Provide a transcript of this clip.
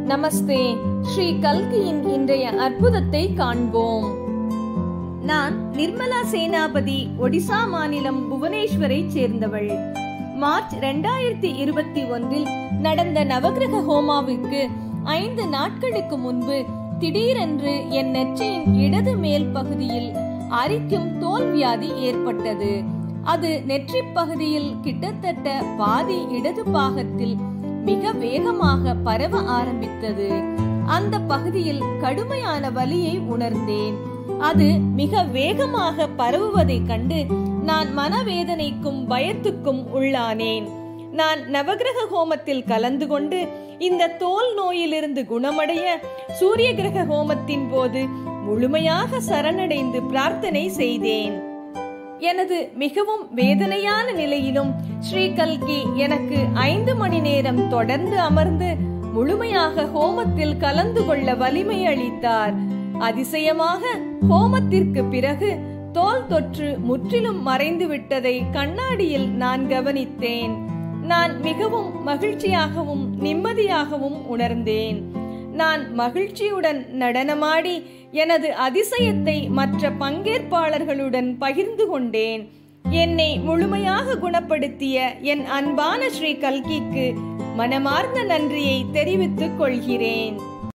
நமஸ்தே ஸ்ரீ கல்கியின் இன்றைய அற்புதத்தை காண்போம் நான் நிர்மலா சேனாபதி ஒடிசா மாநிலம் புவனேஸ்வரை சேர்ந்தவள் மார்ச் இரண்டாயிரத்தி இருபத்தி ஒன்றில் நடந்த நவகிரக ஹோமாவிற்கு ஐந்து நாட்களுக்கு முன்பு திடீரென்று என் நெற்றியின் இடது மேல் பகுதியில் அரிக்கும் தோல் வியாதி ஏற்பட்டது அது நெற்றி பகுதியில் கிட்டத்தட்ட பாதி இடது பாகத்தில் மிக வேகமாக பரவ ஆரம்பித்தது அந்த பகுதியில் கடுமையான வலியை உணர்ந்தேன் அது மிக வேகமாக பரவுவதைக் கண்டு நான் மனவேதனைக்கும் பயத்துக்கும் உள்ளானேன் நான் நவகிரக ஹோமத்தில் கலந்து கொண்டு இந்த தோல் நோயிலிருந்து குணமடைய சூரிய கிரக ஹோமத்தின் போது முழுமையாக சரணடைந்து பிரார்த்தனை செய்தேன் எனது மிகவும் வேதனையான நிலையிலும் ஸ்ரீ கல்கி எனக்கு ஐந்து மணி நேரம் தொடர்ந்து அமர்ந்து முழுமையாக ஹோமத்தில் கலந்து கொள்ள வலிமை அளித்தார் அதிசயமாக ஹோமத்திற்கு பிறகு தோல் தொற்று முற்றிலும் மறைந்து விட்டதை கண்ணாடியில் நான் கவனித்தேன் நான் மிகவும் மகிழ்ச்சியாகவும் நிம்மதியாகவும் உணர்ந்தேன் நான் மகிழ்ச்சியுடன் நடனமாடி எனது அதிசயத்தை மற்ற பங்கேற்பாளர்களுடன் பகிர்ந்து கொண்டேன் என்னை முழுமையாக குணப்படுத்திய என் அன்பான ஸ்ரீ கல்கிக்கு மனமார்ந்த நன்றியை தெரிவித்துக் கொள்கிறேன்